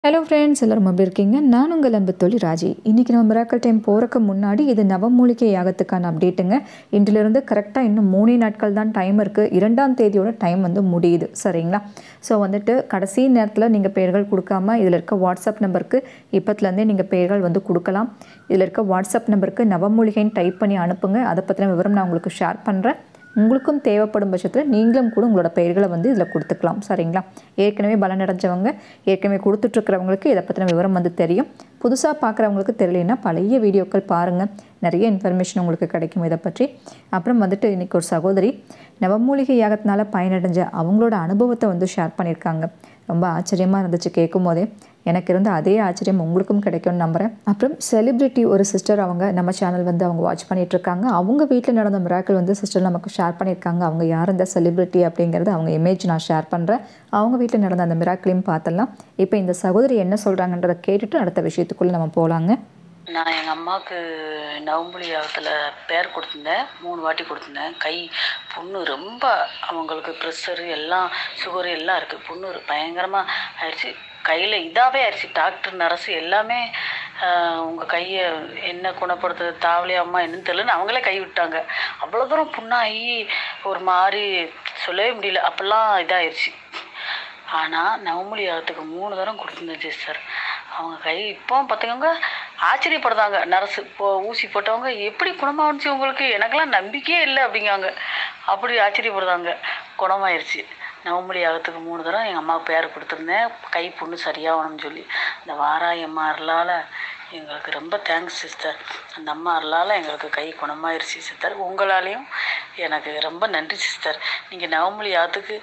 hello friends எல்லோரும் எப்படி இருக்கீங்க நான் உங்கள் அன்பு தோழி ராஜி இன்றைக்கி நம்ம மிராக்கல் டைம் போகிறக்கு முன்னாடி இது நவமூலிகை யாகத்துக்கான அப்டேட்டுங்க இன்றிலிருந்து கரெக்டாக இன்னும் மூணே நாட்கள் தான் டைம் இருக்குது இரண்டாம் தேதியோட டைம் வந்து முடியுது சரிங்களா ஸோ வந்துட்டு கடைசி நேரத்தில் நீங்கள் பெயர்கள் கொடுக்காம இதில் இருக்க வாட்ஸ்அப் நம்பருக்கு இப்போத்துலேருந்தே நீங்கள் பெயர்கள் வந்து கொடுக்கலாம் இதில் இருக்க வாட்ஸ்அப் நம்பருக்கு நவமூலிகைன்னு டைப் பண்ணி அனுப்புங்க அதை பற்றின விவரம் நான் உங்களுக்கு ஷேர் பண்ணுறேன் உங்களுக்கும் தேவைப்படும் பட்சத்தில் நீங்களும் கூட உங்களோட பெயர்களை வந்து இதில் கொடுத்துக்கலாம் சரிங்களா ஏற்கனவே பலனடைஞ்சவங்க ஏற்கனவே கொடுத்துட்ருக்கிறவங்களுக்கு இதை பற்றின விவரம் வந்து தெரியும் புதுசாக பார்க்குறவங்களுக்கு தெரியலனா பழைய வீடியோக்கள் பாருங்கள் நிறைய இன்ஃபர்மேஷன் உங்களுக்கு கிடைக்கும் இதை பற்றி அப்புறம் வந்துட்டு இன்றைக்கி ஒரு சகோதரி நவமூலிகை யாகத்தினால பயனடைஞ்ச அவங்களோட அனுபவத்தை வந்து ஷேர் பண்ணியிருக்காங்க ரொம்ப ஆச்சரியமாக இருந்துச்சு கேட்கும் போதே எனக்கு இருந்த அதே ஆச்சரியம் உங்களுக்கும் கிடைக்கும்னு நம்புகிறேன் அப்புறம் செலிப்ரிட்டி ஒரு சிஸ்டர் அவங்க நம்ம சேனல் வந்து அவங்க வாட்ச் பண்ணிட்டு இருக்காங்க அவங்க வீட்டில் நடந்த மிராக்கள் வந்து சிஸ்டர் நமக்கு ஷேர் பண்ணியிருக்காங்க அவங்க யார் இந்த செலிப்ரிட்டி அப்படிங்கிறது அவங்க இமேஜ் நான் ஷேர் பண்ணுறேன் அவங்க வீட்டில் நடந்த அந்த மிராக்களையும் பார்த்தலாம் இப்போ இந்த சகோதரி என்ன சொல்கிறாங்கன்றதை கேட்டுட்டு அடுத்த விஷயத்துக்குள்ளே நம்ம போகலாங்க நான் எங்கள் அம்மாவுக்கு நவம்புலி யாகத்தில் பேர் கொடுத்துருந்தேன் மூணு வாட்டி கொடுத்துருந்தேன் கை புண்ணு ரொம்ப அவங்களுக்கு ப்ரெஷரு எல்லாம் சுகர் எல்லாம் இருக்குது புண்ணு பயங்கரமாக ஆயிடுச்சு கையில் இதாகவே ஆயிடுச்சு டாக்டர் நர்ஸு எல்லாமே உங்கள் கையை என்ன குணப்படுத்துறது தாவலி அம்மா என்னன்னு தெரியலன்னு அவங்களே கை விட்டாங்க அவ்வளோ தூரம் புண்ணாகி ஒரு மாதிரி சொல்லவே முடியல அப்போல்லாம் இதாகிடுச்சு ஆனால் நவமொழி யாகத்துக்கு மூணு தரம் கொடுத்துருந்துச்சு சார் அவங்க கை இப்போ பார்த்துக்கோங்க ஆச்சரியப்படுறாங்க நர்ஸு இப்போ ஊசி போட்டவங்க எப்படி குணமாகிடுச்சு உங்களுக்கு எனக்கெல்லாம் நம்பிக்கையே இல்லை அப்படிங்காங்க அப்படி ஆச்சரியப்படுறாங்க குணமாயிருச்சு நவமொழி யாகத்துக்கு மூணு தரம் எங்கள் அம்மாவுக்கு பேர் கொடுத்துருந்தேன் கை புண்ணு சரியாகணும்னு சொல்லி இந்த வாராய் அம்மா அருளால் எங்களுக்கு ரொம்ப தேங்க்ஸ் சிஸ்டர் அந்த அம்மா அருளால் எங்களுக்கு கை குணமாயிருச்சு சிஸ்டர் உங்களாலேயும் எனக்கு ரொம்ப நன்றி சிஸ்டர் நீங்கள் நவமொழி யாத்துக்கு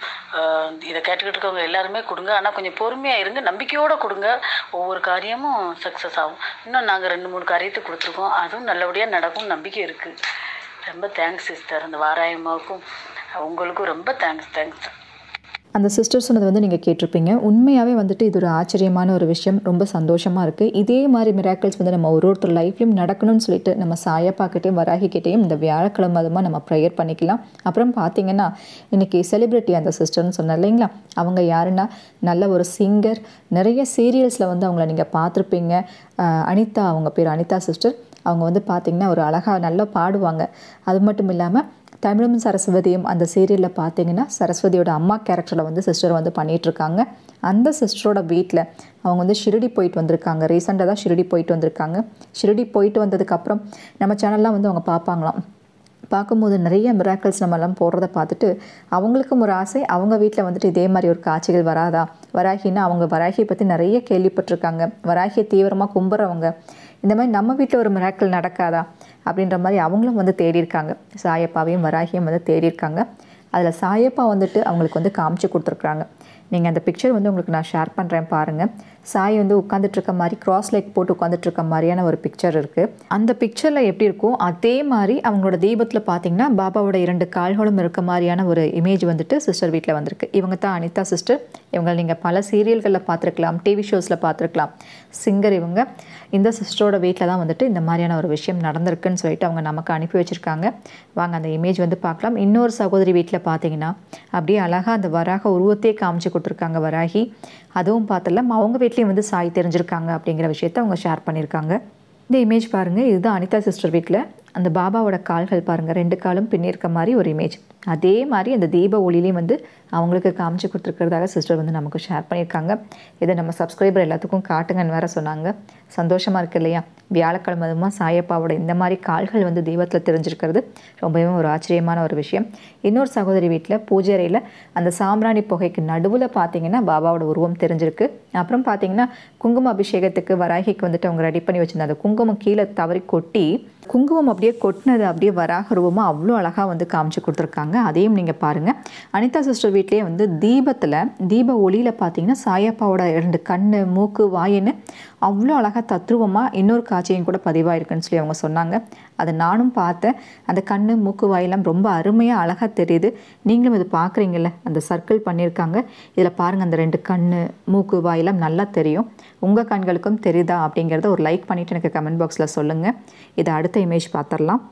இதை கேட்டுக்கிட்டு இருக்கவங்க எல்லாருமே கொடுங்க ஆனால் கொஞ்சம் பொறுமையாக இருங்க நம்பிக்கையோடு கொடுங்க ஒவ்வொரு காரியமும் சக்ஸஸ் ஆகும் இன்னும் நாங்கள் ரெண்டு மூணு காரியத்தை கொடுத்துருக்கோம் அதுவும் நல்லபடியாக நடக்கும் நம்பிக்கை இருக்குது ரொம்ப தேங்க்ஸ் சிஸ்டர் அந்த வாராயம்மாவுக்கும் உங்களுக்கும் ரொம்ப தேங்க்ஸ் தேங்க்ஸ் அந்த சிஸ்டர் சொன்னது வந்து நீங்கள் கேட்டிருப்பீங்க உண்மையாகவே வந்துட்டு இது ஒரு ஆச்சரியமான ஒரு விஷயம் ரொம்ப சந்தோஷமாக இருக்குது இதே மாதிரி மிராக்கிள்ஸ் வந்து நம்ம ஒரு ஒருத்தர் லைஃப்லையும் நடக்கணும்னு சொல்லிட்டு நம்ம சாயப்பாக்கிட்டையும் வராகிக்கிட்டேயும் இந்த வியாழக்கிழமை அதுமாக நம்ம ப்ரேயர் பண்ணிக்கலாம் அப்புறம் பார்த்தீங்கன்னா இன்றைக்கி செலிப்ரிட்டி அந்த சிஸ்டர்னு சொன்னேன் இல்லைங்களா அவங்க யாருன்னா நல்ல ஒரு சிங்கர் நிறைய சீரியல்ஸில் வந்து அவங்கள நீங்கள் பார்த்துருப்பீங்க அனிதா அவங்க பேர் அனிதா சிஸ்டர் அவங்க வந்து பார்த்திங்கன்னா ஒரு அழகாக நல்லா பாடுவாங்க அது மட்டும் இல்லாமல் தமிழும் சரஸ்வதியும் அந்த சீரியலில் பார்த்தீங்கன்னா சரஸ்வதியோட அம்மா கேரக்டரில் வந்து சிஸ்டர் வந்து பண்ணிகிட்ருக்காங்க அந்த சிஸ்டரோட வீட்டில் அவங்க வந்து ஷிரடி போயிட்டு வந்திருக்காங்க ரீசெண்டாக தான் ஷிரடி போயிட்டு வந்திருக்காங்க ஷிரடி போயிட்டு வந்ததுக்கப்புறம் நம்ம சேனல்லாம் வந்து அவங்க பார்ப்பாங்களாம் பார்க்கும்போது நிறைய மிராக்கிள்ஸ் நம்மெல்லாம் போடுறத பார்த்துட்டு அவங்களுக்கும் ஒரு ஆசை அவங்க வீட்டில் வந்துட்டு இதே மாதிரி ஒரு காட்சிகள் வராதா வராகின்னா அவங்க வராகியை பற்றி நிறைய கேள்விப்பட்டிருக்காங்க வராகியை தீவிரமாக கும்புறவங்க இந்த மாதிரி நம்ம வீட்டில் ஒரு மிராக்கிள் நடக்காதா அப்படின்ற மாதிரி அவங்களும் வந்து தேடியிருக்காங்க சாயப்பாவையும் வராகியும் வந்து தேடியிருக்காங்க அதில் சாயப்பா வந்துட்டு அவங்களுக்கு வந்து காமிச்சு கொடுத்துருக்குறாங்க நீங்கள் அந்த பிக்சர் வந்து உங்களுக்கு நான் ஷேர் பண்ணுறேன் பாருங்கள் சாய் வந்து உட்காந்துட்ருக்க மாதிரி கிராஸ் லைக் போட்டு உட்காந்துட்ருக்க மாதிரியான ஒரு பிக்சர் இருக்குது அந்த பிக்சரில் எப்படி இருக்கோ அதே மாதிரி அவங்களோட தீபத்தில் பார்த்தீங்கன்னா பாபாவோட இரண்டு கால்களும் இருக்க மாதிரியான ஒரு இமேஜ் வந்துட்டு சிஸ்டர் வீட்டில் வந்திருக்கு இவங்க தான் அனிதா சிஸ்டர் இவங்க நீங்கள் பல சீரியல்களில் பார்த்துருக்கலாம் டிவி ஷோஸில் பார்த்துருக்கலாம் சிங்கர் இவங்க இந்த சிஸ்டரோட வீட்டில் தான் வந்துட்டு இந்த மாதிரியான ஒரு விஷயம் நடந்திருக்குன்னு சொல்லிட்டு அவங்க நமக்கு அனுப்பி வச்சுருக்காங்க வாங்க அந்த இமேஜ் வந்து பார்க்கலாம் இன்னொரு சகோதரி வீட்டில் பார்த்தீங்கன்னா அப்படியே அழகாக அந்த வராக உருவத்தையே காமிச்சு கொடுத்துருக்காங்க வராகி அதுவும் பார்த்தலாம் அவங்க வீட்லேயும் வந்து சாய் தெரிஞ்சிருக்காங்க அப்படிங்கிற விஷயத்த அவங்க ஷேர் பண்ணியிருக்காங்க இந்த இமேஜ் பாருங்கள் இதுதான் அனிதா சிஸ்டர் வீட்டில் அந்த பாபாவோட கால்கள் பாருங்கள் ரெண்டு காலும் பின்னிருக்க மாதிரி ஒரு இமேஜ் அதே மாதிரி அந்த தீப ஒளிலையும் வந்து அவங்களுக்கு காமிச்சு கொடுத்துருக்கிறதாக சிஸ்டர் வந்து நமக்கு ஷேர் பண்ணியிருக்காங்க இதை நம்ம சப்ஸ்கிரைபர் எல்லாத்துக்கும் காட்டுங்கன்னு வேற சொன்னாங்க சந்தோஷமாக இருக்குது இல்லையா வியாழக்கிழமை அதுமா சாயப்பாவோட இந்த மாதிரி கால்கள் வந்து தீபத்தில் தெரிஞ்சிருக்கிறது ரொம்பவே ஒரு ஆச்சரியமான ஒரு விஷயம் இன்னொரு சகோதரி வீட்டில் பூஜை அறையில் அந்த சாம்பிராணி புகைக்கு நடுவில் பார்த்தீங்கன்னா பாபாவோட உருவம் தெரிஞ்சிருக்கு அப்புறம் பார்த்தீங்கன்னா குங்கும அபிஷேகத்துக்கு வராகிக்கு வந்துட்டு அவங்க ரெடி பண்ணி வச்சிருந்த அந்த குங்குமம் கீழே தவறி கொட்டி குங்குமம் அப்படியே கொட்டினது அப்படியே வராக ரூபமாக அவ்வளோ அழகாக வந்து காமிச்சு கொடுத்துருக்காங்க அதையும் நீங்கள் பாருங்கள் அனிதா சிஸ்டர் வீட்லேயே வந்து தீபத்தில் தீப ஒளியில் பார்த்தீங்கன்னா சாயப்பாவோட ரெண்டு கண் மூக்கு வாயின்னு அவ்வளோ அழகாக தத்ரூபமாக இன்னொரு காட்சியும் கூட பதிவாயிருக்குன்னு சொல்லி அவங்க சொன்னாங்க அதை நானும் பார்த்தேன் அந்த கண் மூக்கு வாயெல்லாம் ரொம்ப அருமையாக அழகாக தெரியுது நீங்களும் இது பார்க்குறீங்கல்ல அந்த சர்க்கிள் பண்ணியிருக்காங்க இதில் பாருங்கள் அந்த ரெண்டு கண் மூக்கு வாயெல்லாம் நல்லா தெரியும் உங்கள் கண்களுக்கும் தெரியுதா அப்படிங்கிறத ஒரு லைக் பண்ணிவிட்டு எனக்கு கமெண்ட் பாக்ஸில் சொல்லுங்கள் இதை அடுத்த இமேஜ் பார்த்துடலாம்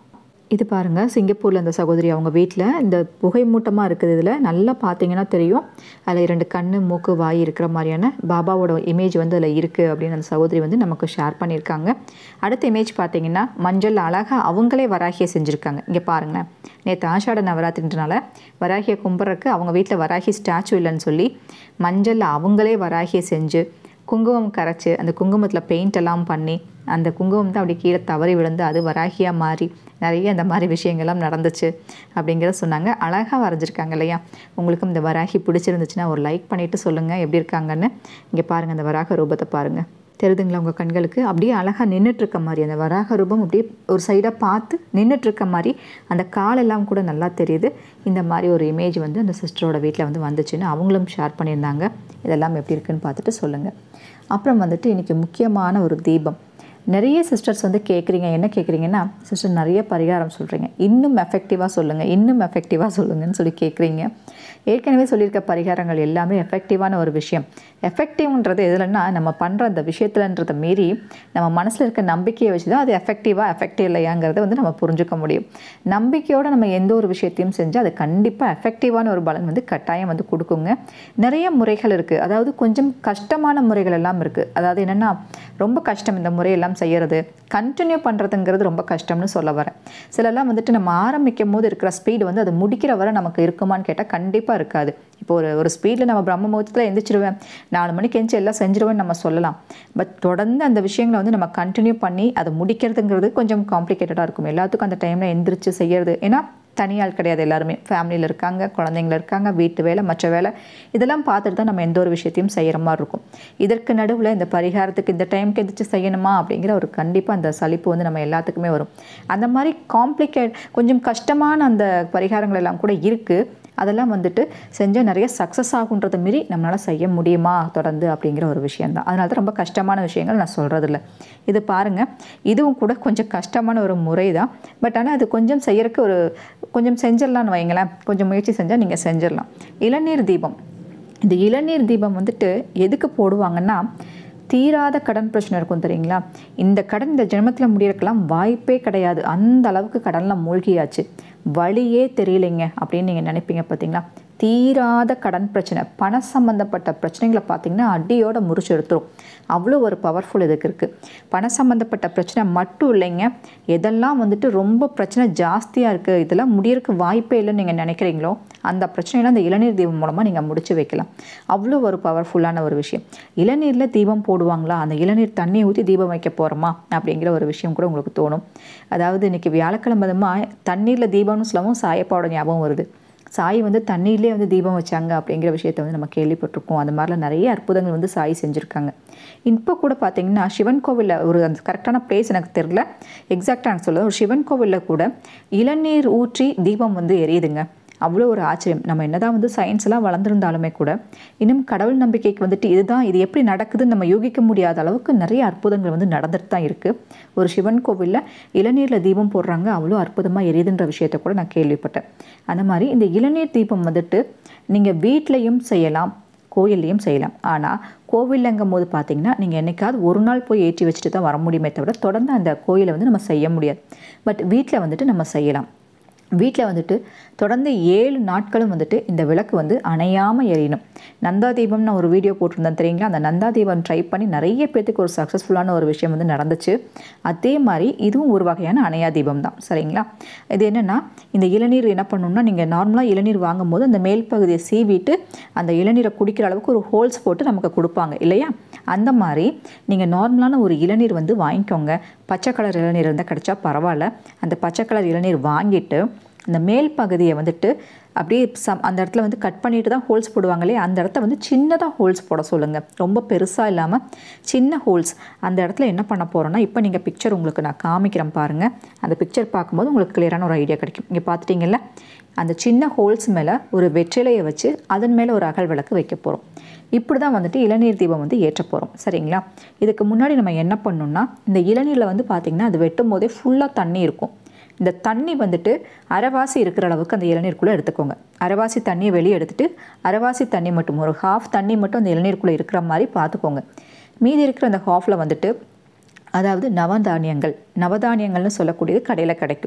இது பாருங்கள் சிங்கப்பூரில் அந்த சகோதரி அவங்க வீட்டில் இந்த புகை மூட்டமாக இருக்குது இதில் நல்லா பார்த்தீங்கன்னா தெரியும் அதில் இரண்டு கண்ணு மூக்கு வாய் இருக்கிற மாதிரியான பாபாவோட இமேஜ் வந்து அதில் இருக்குது அப்படின்னு அந்த சகோதரி வந்து நமக்கு ஷேர் பண்ணியிருக்காங்க அடுத்த இமேஜ் பார்த்தீங்கன்னா மஞ்சள் அழகாக அவங்களே வராகியை செஞ்சுருக்காங்க இங்கே பாருங்களேன் நேற்று ஆஷாட நவராத்திரின்றனால வராகியை கும்பிட்றக்கு அவங்க வீட்டில் வராகி ஸ்டாச்சு இல்லைன்னு சொல்லி மஞ்சளில் அவங்களே வராகியை செஞ்சு குங்குமம் கரைச்சி அந்த குங்குமத்தில் பெயிண்ட் எல்லாம் பண்ணி அந்த குங்குமம் தான் அப்படியே கீழே தவறி விழுந்து அது வராகியாக மாறி நிறைய அந்த மாதிரி விஷயங்கள்லாம் நடந்துச்சு அப்படிங்கிறத சொன்னாங்க அழகாக வரைஞ்சிருக்காங்க இல்லையா உங்களுக்கும் இந்த வராகி பிடிச்சிருந்துச்சுன்னா ஒரு லைக் பண்ணிவிட்டு சொல்லுங்கள் எப்படி இருக்காங்கன்னு இங்கே பாருங்கள் அந்த வராக ரூபத்தை பாருங்கள் தெரியுதுங்களா உங்கள் கண்களுக்கு அப்படியே அழகாக நின்றுட்டுருக்க மாதிரி அந்த வராக ரூபம் அப்படியே ஒரு சைடாக பார்த்து நின்றுட்டுருக்க மாதிரி அந்த காலெல்லாம் கூட நல்லா தெரியுது இந்த மாதிரி ஒரு இமேஜ் வந்து அந்த சிஸ்டரோட வீட்டில் வந்து வந்துச்சுன்னு அவங்களும் ஷேர் பண்ணியிருந்தாங்க இதெல்லாம் எப்படி இருக்குன்னு பார்த்துட்டு சொல்லுங்கள் அப்புறம் வந்துட்டு இன்றைக்கி முக்கியமான ஒரு தீபம் நிறைய சிஸ்டர்ஸ் வந்து கேட்குறீங்க என்ன கேட்குறீங்கன்னா சிஸ்டர் நிறைய பரிகாரம் சொல்கிறீங்க இன்னும் எஃபெக்டிவாக சொல்லுங்கள் இன்னும் எஃபெக்டிவாக சொல்லுங்கன்னு சொல்லி கேட்குறீங்க ஏற்கனவே சொல்லியிருக்க பரிகாரங்கள் எல்லாமே எஃபெக்டிவான ஒரு விஷயம் எஃபெக்டிவ்ன்றது எதுலன்னா நம்ம பண்ணுற அந்த விஷயத்துலன்றதை மீறி நம்ம மனசில் இருக்க நம்பிக்கையை வச்சு தான் அது எஃபெக்டிவாக எஃபெக்டிவ் இல்லையாங்கிறத வந்து நம்ம புரிஞ்சுக்க முடியும் நம்பிக்கையோடு நம்ம எந்த ஒரு விஷயத்தையும் செஞ்சால் அது கண்டிப்பாக எஃபெக்டிவான ஒரு பலன் வந்து கட்டாயம் வந்து கொடுக்குங்க நிறைய முறைகள் இருக்குது அதாவது கொஞ்சம் கஷ்டமான முறைகள் எல்லாம் இருக்குது அதாவது என்னென்னா ரொம்ப கஷ்டம் இந்த முறையெல்லாம் செய்கிறது கண்டினியூ பண்ணுறதுங்கிறது ரொம்ப கஷ்டம்னு சொல்ல வரேன் சிலலாம் வந்துட்டு நம்ம ஆரம்பிக்கும் போது இருக்கிற ஸ்பீடு வந்து அது முடிக்கிற வரை நமக்கு இருக்குமான்னு கேட்டால் கண்டிப்பாக இருக்காது இப்போ ஒரு ஒரு ஸ்பீடில் நம்ம பிரம்ம முகூர்த்தத்தில் எந்திரிச்சிருவேன் நாலு மணிக்கு எந்திரிச்சு எல்லாம் செஞ்சிருவேன்னு நம்ம சொல்லலாம் பட் தொடர்ந்து அந்த விஷயங்களை வந்து நம்ம கண்டினியூ பண்ணி அதை முடிக்கிறதுங்கிறது கொஞ்சம் காம்ப்ளிகேட்டடாக இருக்கும் எல்லாத்துக்கும் அந்த டைமில் எந்திரிச்சு செய்யறது ஏன்னா தனியாள் கிடையாது எல்லாருமே ஃபேமிலியில் இருக்காங்க குழந்தைங்கள இருக்காங்க வீட்டு வேலை மற்ற வேலை இதெல்லாம் பார்த்துட்டு தான் நம்ம எந்த ஒரு விஷயத்தையும் செய்கிற மாதிரி இருக்கும் இதற்கு நடுவில் இந்த பரிகாரத்துக்கு இந்த டைமுக்கு எதிர்த்து செய்யணுமா அப்படிங்கிற ஒரு கண்டிப்பாக அந்த சலிப்பு வந்து நம்ம எல்லாத்துக்குமே வரும் அந்த மாதிரி காம்ப்ளிகேட் கொஞ்சம் கஷ்டமான அந்த பரிகாரங்கள் எல்லாம் கூட இருக்குது அதெல்லாம் வந்துட்டு செஞ்சால் நிறைய சக்ஸஸ் ஆகுன்றதை மீறி நம்மளால் செய்ய முடியுமா தொடர்ந்து அப்படிங்கிற ஒரு விஷயந்தான் அதனால தான் ரொம்ப கஷ்டமான விஷயங்கள் நான் சொல்கிறதில்ல இது பாருங்கள் இதுவும் கூட கொஞ்சம் கஷ்டமான ஒரு முறை தான் பட் ஆனால் அது கொஞ்சம் செய்யறதுக்கு ஒரு கொஞ்சம் செஞ்சிடலான்னு வைங்களேன் கொஞ்சம் முயற்சி செஞ்சால் நீங்கள் செஞ்சிடலாம் இளநீர் தீபம் இந்த இளநீர் தீபம் வந்துட்டு எதுக்கு போடுவாங்கன்னா தீராத கடன் பிரச்சனை இருக்கும் தெரியுங்களா இந்த கடன் இந்த ஜென்மத்தில் முடியறதுக்கெல்லாம் வாய்ப்பே கிடையாது அந்த அளவுக்கு கடனில் மூழ்கியாச்சு வழியே தெரியலைங்க அப்படின்னு நீங்கள் நினைப்பீங்க பார்த்தீங்களா தீராத கடன் பிரச்சனை பண சம்மந்தப்பட்ட பிரச்சனைகளை பார்த்தீங்கன்னா அடியோட முறிச்சு எடுத்துரும் அவ்வளோ ஒரு பவர்ஃபுல் இதுக்கு இருக்குது பண சம்மந்தப்பட்ட பிரச்சனை மட்டும் இல்லைங்க எதெல்லாம் வந்துட்டு ரொம்ப பிரச்சனை ஜாஸ்தியாக இருக்குது இதெல்லாம் முடியறதுக்கு வாய்ப்பே இல்லைன்னு நீங்கள் நினைக்கிறீங்களோ அந்த பிரச்சனையெல்லாம் அந்த இளநீர் தீபம் மூலமாக நீங்கள் முடிச்சு வைக்கலாம் அவ்வளோ ஒரு பவர்ஃபுல்லான ஒரு விஷயம் இளநீரில் தீபம் போடுவாங்களா அந்த இளநீர் தண்ணி ஊற்றி தீபம் வைக்க போகிறோமா அப்படிங்கிற ஒரு விஷயம் கூட உங்களுக்கு தோணும் அதாவது இன்றைக்கி வியாழக்கிழமை தண்ணீரில் தீபம்னு சொல்லவும் சாயப்பாவோட ஞாபகம் வருது சாய் வந்து தண்ணீர்லேயே வந்து தீபம் வச்சாங்க அப்படிங்கிற விஷயத்த வந்து நம்ம கேள்விப்பட்டிருக்கோம் அந்த மாதிரிலாம் நிறைய அற்புதங்கள் வந்து சாய் செஞ்சுருக்காங்க இப்போ கூட பார்த்தீங்கன்னா சிவன் கோவிலில் ஒரு அந்த கரெக்டான பிளேஸ் எனக்கு தெரில எக்ஸாக்டாக எனக்கு சொல்ல ஒரு சிவன் கோவிலில் கூட இளநீர் ஊற்றி தீபம் வந்து எரியுதுங்க அவ்வளோ ஒரு ஆச்சரியம் நம்ம என்னதான் வந்து சயின்ஸ் எல்லாம் வளர்ந்துருந்தாலுமே கூட இன்னும் கடவுள் நம்பிக்கைக்கு வந்துட்டு இதுதான் இது எப்படி நடக்குதுன்னு நம்ம யூகிக்க முடியாத அளவுக்கு நிறைய அற்புதங்கள் வந்து நடந்துட்டு தான் இருக்குது ஒரு சிவன் கோவிலில் இளநீரில் தீபம் போடுறாங்க அவ்வளோ அற்புதமாக எரியுதுன்ற விஷயத்த கூட நான் கேள்விப்பட்டேன் அந்த மாதிரி இந்த இளநீர் தீபம் வந்துட்டு நீங்கள் வீட்லேயும் செய்யலாம் கோயில்லையும் செய்யலாம் ஆனால் கோவில்லங்கும் போது பார்த்தீங்கன்னா நீங்கள் என்னைக்காவது ஒரு நாள் போய் ஏற்றி வச்சுட்டு தான் வர முடியுமே தவிர தொடர்ந்து அந்த கோயிலை வந்து நம்ம செய்ய முடியாது பட் வீட்டில் வந்துட்டு நம்ம செய்யலாம் வீட்டில் வந்துட்டு தொடர்ந்து ஏழு நாட்களும் வந்துட்டு இந்த விளக்கு வந்து அணையாமல் எரியணும் நந்தா தீபம் நான் ஒரு வீடியோ போட்டிருந்தேன் தெரியுங்களா அந்த நந்தா தீபம் ட்ரை பண்ணி நிறைய பேர்த்துக்கு ஒரு சக்ஸஸ்ஃபுல்லான ஒரு விஷயம் வந்து நடந்துச்சு அதே மாதிரி இதுவும் ஒரு வகையான அணையா தீபம் தான் சரிங்களா இது என்னென்னா இந்த இளநீர் என்ன பண்ணணும்னா நீங்கள் நார்மலாக இளநீர் வாங்கும் போது அந்த மேல் பகுதியை சீவிட்டு அந்த இளநீரை குடிக்கிற அளவுக்கு ஒரு ஹோல்ஸ் போட்டு நமக்கு கொடுப்பாங்க இல்லையா அந்த மாதிரி நீங்கள் நார்மலான ஒரு இளநீர் வந்து வாங்கிக்கோங்க பச்சை கலர் இளநீர் இருந்தால் கிடைச்சா பரவாயில்ல அந்த பச்சை கலர் இளநீர் வாங்கிட்டு அந்த மேல் பகுதியை வந்துட்டு அப்படியே சம் அந்த இடத்துல வந்து கட் பண்ணிட்டு தான் ஹோல்ஸ் போடுவாங்க இல்லையா அந்த இடத்த வந்து சின்னதாக ஹோல்ஸ் போட சொல்லுங்கள் ரொம்ப பெருசாக இல்லாமல் சின்ன ஹோல்ஸ் அந்த இடத்துல என்ன பண்ண போகிறோன்னா இப்போ நீங்கள் பிக்சர் உங்களுக்கு நான் காமிக்கிறேன் பாருங்கள் அந்த பிக்சர் பார்க்கும்போது உங்களுக்கு கிளியரான ஒரு ஐடியா கிடைக்கும் இங்கே பார்த்துட்டிங்கல்ல அந்த சின்ன ஹோல்ஸ் மேலே ஒரு வெற்றிலையை வச்சு அதன் மேலே ஒரு அகல் விளக்கு வைக்க போகிறோம் இப்படி தான் வந்துட்டு இளநீர் தீபம் வந்து ஏற்ற போகிறோம் சரிங்களா இதுக்கு முன்னாடி நம்ம என்ன பண்ணணும்னா இந்த இளநீரில் வந்து பார்த்திங்கன்னா அது வெட்டும் போதே ஃபுல்லாக தண்ணி இருக்கும் இந்த தண்ணி வந்துட்டு அரைவாசி இருக்கிற அளவுக்கு அந்த இளநீருக்குள்ளே எடுத்துக்கோங்க அரைவாசி தண்ணியை வெளியே எடுத்துட்டு அரைவாசி தண்ணி மட்டும் ஒரு ஹாஃப் தண்ணி மட்டும் அந்த இளநீருக்குள்ளே இருக்கிற மாதிரி பார்த்துக்கோங்க மீதி இருக்கிற அந்த ஹாஃபில் வந்துட்டு அதாவது நவதானியங்கள் நவதானியங்கள்னு சொல்லக்கூடியது கடையில் கிடைக்கும்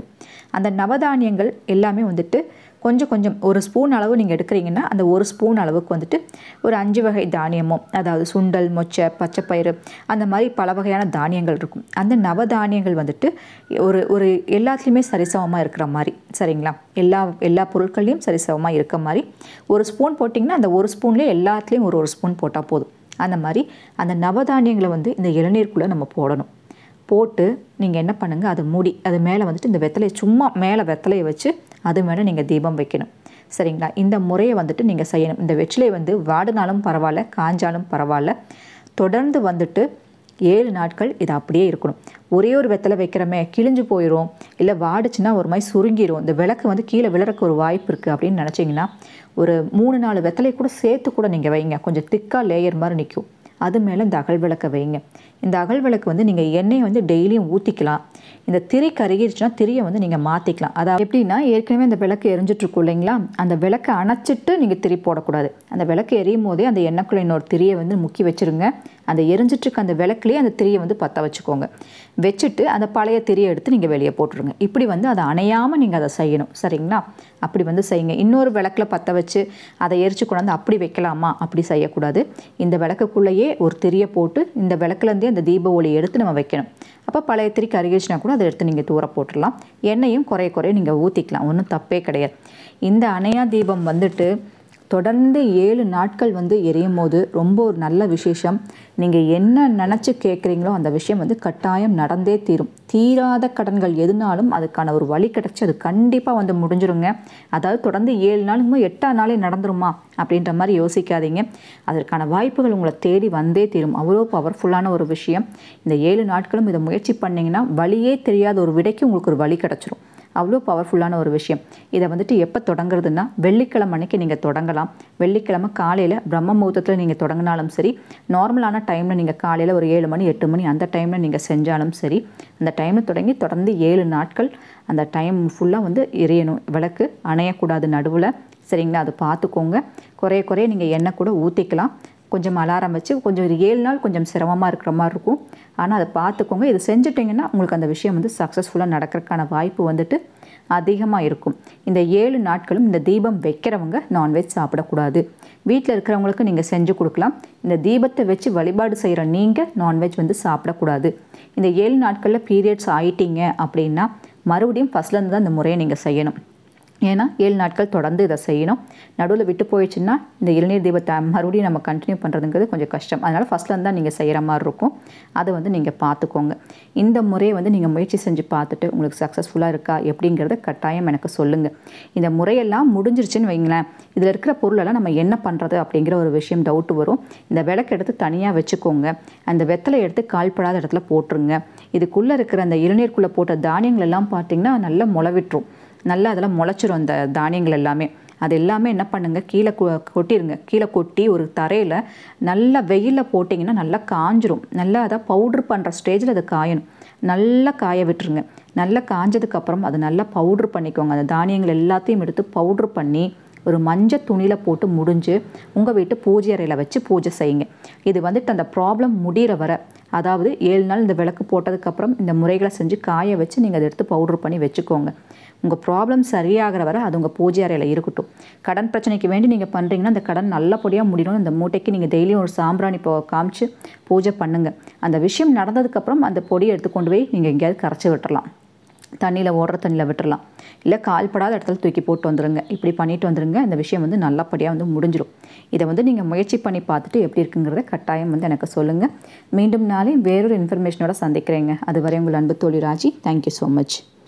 அந்த நவதானியங்கள் எல்லாமே வந்துட்டு கொஞ்சம் கொஞ்சம் ஒரு ஸ்பூன் அளவு நீங்கள் எடுக்கிறீங்கன்னா அந்த ஒரு ஸ்பூன் அளவுக்கு வந்துட்டு ஒரு அஞ்சு வகை தானியமும் அதாவது சுண்டல் மொச்சை பச்சைப்பயிறு அந்த மாதிரி பல வகையான தானியங்கள் இருக்கும் அந்த நவதானியங்கள் வந்துட்டு ஒரு ஒரு எல்லாத்துலேயுமே சரிசமமாக இருக்கிற மாதிரி சரிங்களா எல்லா எல்லா பொருட்கள்லையும் சரிசமமாக இருக்க மாதிரி ஒரு ஸ்பூன் போட்டிங்கன்னா அந்த ஒரு ஸ்பூன்லேயே எல்லாத்துலேயும் ஒரு ஒரு ஸ்பூன் போட்டால் போதும் அந்த மாதிரி அந்த நவதானியங்களை வந்து இந்த இளநீருக்குள்ளே நம்ம போடணும் போட்டு நீங்கள் என்ன பண்ணுங்கள் அதை மூடி அது மேலே வந்துட்டு இந்த வெத்தலையை சும்மா மேலே வெத்தலையை வச்சு அது மேலே நீங்கள் தீபம் வைக்கணும் சரிங்களா இந்த முறையை வந்துட்டு நீங்கள் செய்யணும் இந்த வெற்றிலை வந்து வாடினாலும் பரவாயில்ல காஞ்சாலும் பரவாயில்ல தொடர்ந்து வந்துட்டு ஏழு நாட்கள் இது அப்படியே இருக்கணும் ஒரே ஒரு வெத்தலை வைக்கிறமே கிழிஞ்சு போயிடும் இல்லை வாடிச்சுன்னா ஒரு மாதிரி சுருங்கிடும் இந்த விளக்கு வந்து கீழே விழறக்கு ஒரு வாய்ப்பு இருக்குது அப்படின்னு நினச்சிங்கன்னா ஒரு மூணு நாலு வெத்தலை கூட சேர்த்து கூட நீங்கள் வைங்க கொஞ்சம் திக்காக லேயர் மாதிரி நிற்கும் அது மேலே இந்த அகல் விளக்கை வைங்க இந்த அகல் விளக்கு வந்து நீங்கள் எண்ணெயை வந்து டெய்லியும் ஊற்றிக்கலாம் இந்த திரி கருகிருச்சுன்னா திரியை வந்து நீங்கள் மாற்றிக்கலாம் அதாவது எப்படின்னா ஏற்கனவே அந்த விளக்கு எரிஞ்சிட்ருக்கும் இல்லைங்களா அந்த விளக்கை அணைச்சிட்டு நீங்கள் திரி போடக்கூடாது அந்த விளக்கு எரியும் போதே அந்த எண்ணெய்க்குள்ள இன்னொரு திரியை வந்து முக்கி வச்சுருங்க அந்த எரிஞ்சிட்ருக்க அந்த விளக்குலேயே அந்த திரியை வந்து பற்ற வச்சுக்கோங்க வச்சுட்டு அந்த பழைய திரியை எடுத்து நீங்கள் வெளியே போட்டுருங்க இப்படி வந்து அதை அணையாமல் நீங்கள் அதை செய்யணும் சரிங்களா அப்படி வந்து செய்யுங்க இன்னொரு விளக்கில் பற்ற வச்சு அதை எரிச்சு கொண்டாந்து அப்படி வைக்கலாமா அப்படி செய்யக்கூடாது இந்த விளக்குக்குள்ளேயே ஒரு திரியை போட்டு இந்த விளக்குலேருந்தே அந்த தீப ஒளி எடுத்து நம்ம வைக்கணும் அப்போ பழைய திரி கருகிடுச்சுனா கூட அதை எடுத்து நீங்கள் தூர போட்டுடலாம் எண்ணெயும் குறைய குறைய நீங்கள் ஊற்றிக்கலாம் ஒன்றும் தப்பே கிடையாது இந்த அணையா தீபம் வந்துட்டு தொடர்ந்து ஏழு நாட்கள் வந்து எரியும் போது ரொம்ப ஒரு நல்ல விசேஷம் நீங்கள் என்ன நினச்சி கேட்குறீங்களோ அந்த விஷயம் வந்து கட்டாயம் நடந்தே தீரும் தீராத கடன்கள் எதுனாலும் அதுக்கான ஒரு வழி கிடச்சி அது கண்டிப்பாக வந்து முடிஞ்சிருங்க அதாவது தொடர்ந்து ஏழு நாளுக்கும் எட்டாம் நாளே நடந்துருமா அப்படின்ற மாதிரி யோசிக்காதீங்க அதற்கான வாய்ப்புகள் உங்களை தேடி வந்தே தீரும் அவ்வளோ பவர்ஃபுல்லான ஒரு விஷயம் இந்த ஏழு நாட்களும் இதை முயற்சி பண்ணிங்கன்னா வழியே தெரியாத ஒரு விடைக்கு உங்களுக்கு ஒரு வழி கிடச்சிரும் அவ்வளோ பவர்ஃபுல்லான ஒரு விஷயம் இதை வந்துட்டு எப்போ தொடங்குறதுன்னா வெள்ளிக்கிழமை அன்னைக்கு நீங்கள் தொடங்கலாம் வெள்ளிக்கிழமை காலையில் பிரம்ம முகூர்த்தத்தில் நீங்கள் தொடங்கினாலும் சரி நார்மலான டைமில் நீங்கள் காலையில் ஒரு ஏழு மணி எட்டு மணி அந்த டைமில் நீங்கள் செஞ்சாலும் சரி அந்த டைமில் தொடங்கி தொடர்ந்து ஏழு நாட்கள் அந்த டைம் ஃபுல்லாக வந்து எரியணும் விளக்கு அணையக்கூடாது நடுவில் சரிங்களா அது பார்த்துக்கோங்க குறைய குறைய நீங்கள் எண்ணெய் கூட ஊற்றிக்கலாம் கொஞ்சம் அலாரம் வச்சு கொஞ்சம் ஒரு ஏழு நாள் கொஞ்சம் சிரமமாக இருக்கிற மாதிரி இருக்கும் ஆனால் அதை பார்த்துக்கோங்க இது செஞ்சுட்டிங்கன்னா உங்களுக்கு அந்த விஷயம் வந்து சக்ஸஸ்ஃபுல்லாக நடக்கிறதுக்கான வாய்ப்பு வந்துட்டு அதிகமாக இருக்கும் இந்த ஏழு நாட்களும் இந்த தீபம் வைக்கிறவங்க நான்வெஜ் சாப்பிடக்கூடாது வீட்டில் இருக்கிறவங்களுக்கு நீங்கள் செஞ்சு கொடுக்கலாம் இந்த தீபத்தை வச்சு வழிபாடு செய்கிற நீங்கள் நான்வெஜ் வந்து சாப்பிடக்கூடாது இந்த ஏழு நாட்களில் பீரியட்ஸ் ஆயிட்டீங்க அப்படின்னா மறுபடியும் ஃபஸ்ட்லேருந்து தான் இந்த முறையை நீங்கள் செய்யணும் ஏன்னா ஏழு நாட்கள் தொடர்ந்து இதை செய்யணும் நடுவில் விட்டு போயிடுச்சுன்னா இந்த இளநீர் தீபத்தை மறுபடியும் நம்ம கண்டினியூ பண்ணுறதுங்கிறது கொஞ்சம் கஷ்டம் அதனால் ஃபஸ்ட்லேருந்து தான் நீங்கள் செய்கிற மாதிரி இருக்கும் அதை வந்து நீங்கள் பார்த்துக்கோங்க இந்த முறையை வந்து நீங்கள் முயற்சி செஞ்சு பார்த்துட்டு உங்களுக்கு சக்ஸஸ்ஃபுல்லாக இருக்கா எப்படிங்கிறத கட்டாயம் எனக்கு சொல்லுங்கள் இந்த முறையெல்லாம் முடிஞ்சிருச்சுன்னு வைங்களேன் இதில் இருக்கிற பொருளெல்லாம் நம்ம என்ன பண்ணுறது அப்படிங்கிற ஒரு விஷயம் டவுட் வரும் இந்த விளக்கு எடுத்து தனியாக வச்சுக்கோங்க அந்த வெத்தலை எடுத்து கால்படாத இடத்துல போட்டுருங்க இதுக்குள்ளே இருக்கிற அந்த இளநீருக்குள்ளே போட்ட தானியங்கள் எல்லாம் பார்த்தீங்கன்னா நல்லா முளவிட்டுரும் நல்லா அதெல்லாம் முளைச்சிரும் அந்த தானியங்கள் எல்லாமே அது எல்லாமே என்ன பண்ணுங்கள் கீழே கொ கொட்டிடுங்க கீழே கொட்டி ஒரு தரையில் நல்லா வெயிலில் போட்டிங்கன்னா நல்லா காஞ்சிரும் நல்லா அதை பவுட்ரு பண்ணுற ஸ்டேஜில் அது காயணும் நல்லா காய விட்டுருங்க நல்லா காஞ்சதுக்கப்புறம் அதை நல்லா பவுட்ரு பண்ணிக்கோங்க அந்த தானியங்கள் எல்லாத்தையும் எடுத்து பவுட்ரு பண்ணி ஒரு மஞ்சள் துணியில் போட்டு முடிஞ்சு உங்கள் வீட்டு பூஜை அறையில் வச்சு பூஜை செய்யுங்க இது வந்துட்டு அந்த ப்ராப்ளம் முடிகிற வர அதாவது ஏழு நாள் இந்த விளக்கு போட்டதுக்கப்புறம் இந்த முறைகளை செஞ்சு காய வச்சு நீங்கள் அதை எடுத்து பவுட்ரு பண்ணி வச்சுக்கோங்க உங்கள் ப்ராப்ளம் சரியாகிற வரை அது உங்கள் பூஜை அறையில் இருக்கட்டும் கடன் பிரச்சனைக்கு வேண்டி நீங்கள் பண்ணுறீங்கன்னா அந்த கடன் நல்லபடியாக முடியணும் அந்த மூட்டைக்கு நீங்கள் டெய்லியும் ஒரு சாம்பிராணி இப்போ காமிச்சு பூஜை பண்ணுங்கள் அந்த விஷயம் நடந்ததுக்கப்புறம் அந்த பொடியை எடுத்து கொண்டு போய் நீங்கள் எங்கேயாவது கரைச்சி விட்டுறலாம் தண்ணியில் ஓடுற தண்ணியில் விட்டுறலாம் இல்லை கால்படாத இடத்துல தூக்கி போட்டு வந்துடுங்க இப்படி பண்ணிட்டு வந்துடுங்க இந்த விஷயம் வந்து நல்லபடியாக வந்து முடிஞ்சிடும் இதை வந்து நீங்கள் முயற்சி பண்ணி பார்த்துட்டு எப்படி இருக்குங்கிறத கட்டாயம் வந்து எனக்கு சொல்லுங்கள் மீண்டும் நாளை வேறொரு இன்ஃபர்மேஷனோட சந்திக்கிறேங்க அதுவரை உங்கள் அன்பு தோழி ராஜி தேங்க்யூ ஸோ மச்